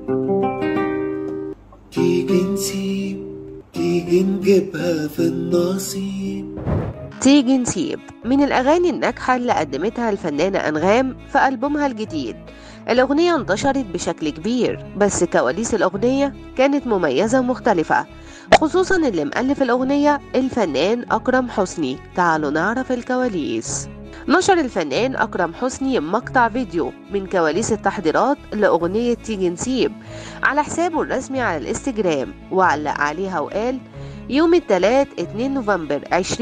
تيجي نسيب تيجي نجيبها في النصيب تيجي نسيب من الأغاني الناجحة اللي قدمتها الفنانة أنغام في ألبومها الجديد الأغنية انتشرت بشكل كبير بس كواليس الأغنية كانت مميزة ومختلفة خصوصا اللي مؤلف الأغنية الفنان أكرم حسني تعالوا نعرف الكواليس نشر الفنان أكرم حسني مقطع فيديو من كواليس التحضيرات لأغنية تيجي نسيب على حسابه الرسمي على الانستجرام وعلق عليها وقال يوم الثلاث 2 نوفمبر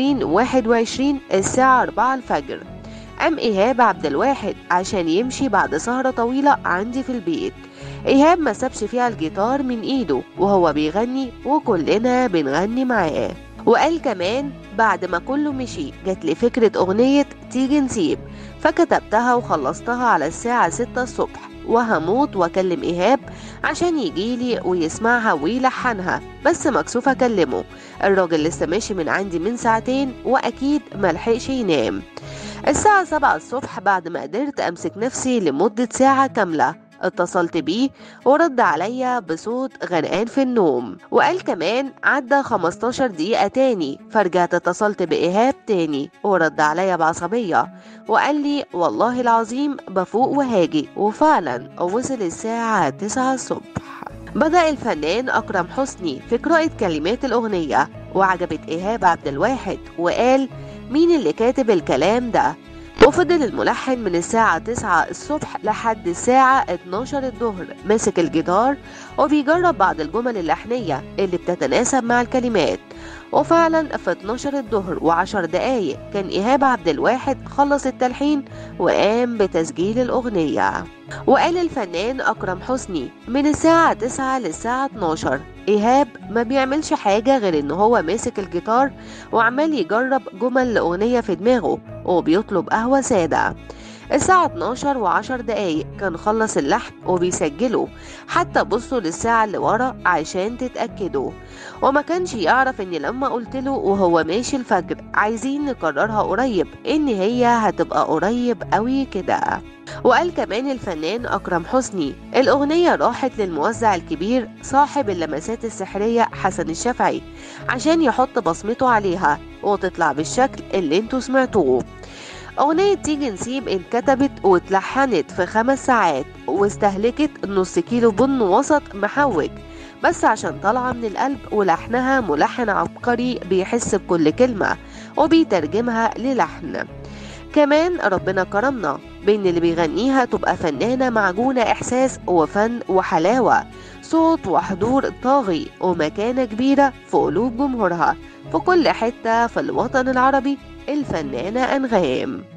2021 الساعة 4 الفجر قام إيهاب عبد الواحد عشان يمشي بعد سهرة طويلة عندي في البيت إيهاب ما سابش فيها الجيتار من إيده وهو بيغني وكلنا بنغني معاه وقال كمان بعد ما كله مشي جات لي فكرة أغنية تيجي نسيب فكتبتها وخلصتها على الساعة 6 الصبح وهموت واكلم ايهاب عشان يجيلي ويسمعها ويلحنها بس مكسوف اكلمه الراجل لسه ماشي من عندي من ساعتين واكيد ملحقش ينام الساعة 7 الصبح بعد ما قدرت امسك نفسي لمدة ساعة كاملة اتصلت بيه ورد عليا بصوت غرقان في النوم وقال كمان عدى 15 دقيقة تاني فرجعت اتصلت بإيهاب تاني ورد عليا بعصبية وقال لي والله العظيم بفوق وهاجي وفعلا وصل الساعة 9 الصبح بدأ الفنان أكرم حسني في قراءة كلمات الأغنية وعجبت إيهاب عبد الواحد وقال مين اللي كاتب الكلام ده وفضل الملحن من الساعة 9 الصبح لحد الساعة 12 الظهر ماسك الجيتار وبيجرب بعض الجمل اللحنية اللي بتتناسب مع الكلمات وفعلا في 12 الظهر و10 دقايق كان إيهاب عبد الواحد خلص التلحين وقام بتسجيل الأغنية وقال الفنان أكرم حسني من الساعة 9 للساعة 12 إيهاب ما بيعملش حاجة غير إن هو ماسك الجيتار وعمال يجرب جمل لأغنية في دماغه وبيطلب قهوة سادة الساعة 12 وعشر دقايق كان خلص اللحن وبيسجله حتى بصوا للساعة اللي ورا عشان تتأكدوا وما كانش يعرف ان لما قلت له وهو ماشي الفجر عايزين نكررها قريب ان هي هتبقى قريب قوي كده وقال كمان الفنان أكرم حسني الأغنية راحت للموزع الكبير صاحب اللمسات السحرية حسن الشافعي عشان يحط بصمته عليها وتطلع بالشكل اللي انتوا سمعتوه أغنية تيجي نسيب اتكتبت واتلحنت في خمس ساعات واستهلكت نص كيلو بن وسط محوج بس عشان طالعة من القلب ولحنها ملحن عبقري بيحس بكل كلمة وبيترجمها للحن كمان ربنا كرمنا بإن اللي بيغنيها تبقى فنانة معجونة إحساس وفن وحلاوة صوت وحضور طاغي ومكانة كبيرة في قلوب جمهورها في كل حتة في الوطن العربي الفنانة أنغام